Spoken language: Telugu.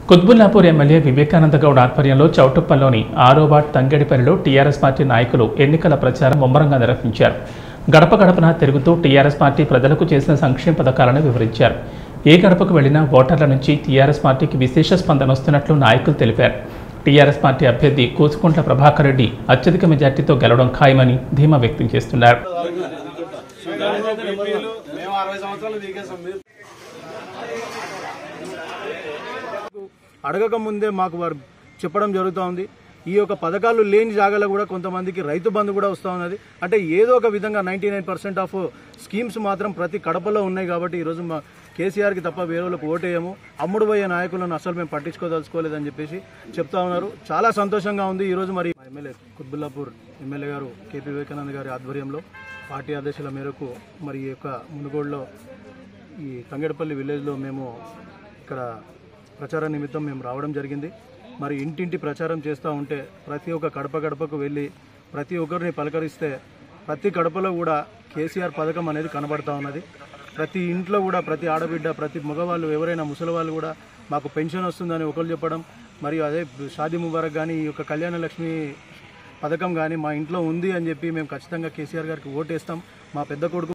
కుత్బుల్లాపూర్ ఎమ్మెల్యే వివేకానంద గౌడ్ ఆధ్వర్యంలో చౌటుప్పల్లోని ఆరోబాట్ తంగెడిపల్లిలో టీఆర్ఎస్ పార్టీ నాయకులు ఎన్నికల ప్రచారం ముమ్మరంగా నిర్వహించారు గడప గడపన తిరుగుతూ టీఆర్ఎస్ పార్టీ ప్రజలకు చేసిన సంక్షేమ పథకాలను వివరించారు ఏ గడపకు వెళ్లినా ఓటర్ల నుంచి టీఆర్ఎస్ పార్టీకి విశేష స్పందన వస్తున్నట్లు నాయకులు తెలిపారు టీఆర్ఎస్ పార్టీ అభ్యర్థి కూచుకుంట్ల ప్రభాకర్ రెడ్డి అత్యధిక మెజార్టీతో గెలవడం ఖాయమని ధీమా వ్యక్తం చేస్తున్నారు మేము అరవై సంవత్సరాలు దిగేసాం మీరు అడగక ముందే మాకు వారు చెప్పడం జరుగుతూ ఉంది ఈ యొక్క పథకాలు లేని జాగాలో కూడా కొంతమందికి రైతు బంధు కూడా వస్తూ ఉన్నది అంటే ఏదో ఒక విధంగా ninety nine percent of schemes మాత్రం ప్రతి కడపలో ఉన్నాయి కాబట్టి ఈరోజు మా కేసీఆర్కి తప్ప వేరే వాళ్ళకి ఓటేయము అమ్ముడు పోయే నాయకులను అసలు మేము పట్టించుకోదలుచుకోలేదని చెప్పేసి చెప్తా ఉన్నారు చాలా సంతోషంగా ఉంది ఈరోజు మరి మా ఎమ్మెల్యే కుత్బుల్లాపూర్ ఎమ్మెల్యే గారు కేపీ వివేకానంద గారి ఆధ్వర్యంలో పార్టీ ఆదేశాల మేరకు మరి ఈ యొక్క మునుగోడులో ఈ తంగెడపల్లి విలేజ్లో మేము ఇక్కడ ప్రచార నిమిత్తం మేము రావడం జరిగింది మరి ఇంటింటి ప్రచారం చేస్తూ ఉంటే ప్రతి ఒక్క గడప గడపకు వెళ్ళి ప్రతి ఒక్కరిని పలకరిస్తే ప్రతి గడపలో కూడా కేసీఆర్ పథకం అనేది కనబడతా ఉన్నది ప్రతి ఇంట్లో కూడా ప్రతి ఆడబిడ్డ ప్రతి మగవాళ్ళు ఎవరైనా ముసలి వాళ్ళు కూడా మాకు పెన్షన్ వస్తుందని ఒకరు చెప్పడం మరియు అదే షాదీ ముబారక్ కానీ ఈ యొక్క కళ్యాణ లక్ష్మి పథకం కానీ మా ఇంట్లో ఉంది అని చెప్పి మేము ఖచ్చితంగా కేసీఆర్ గారికి ఓటేస్తాం మా పెద్ద కొడుకు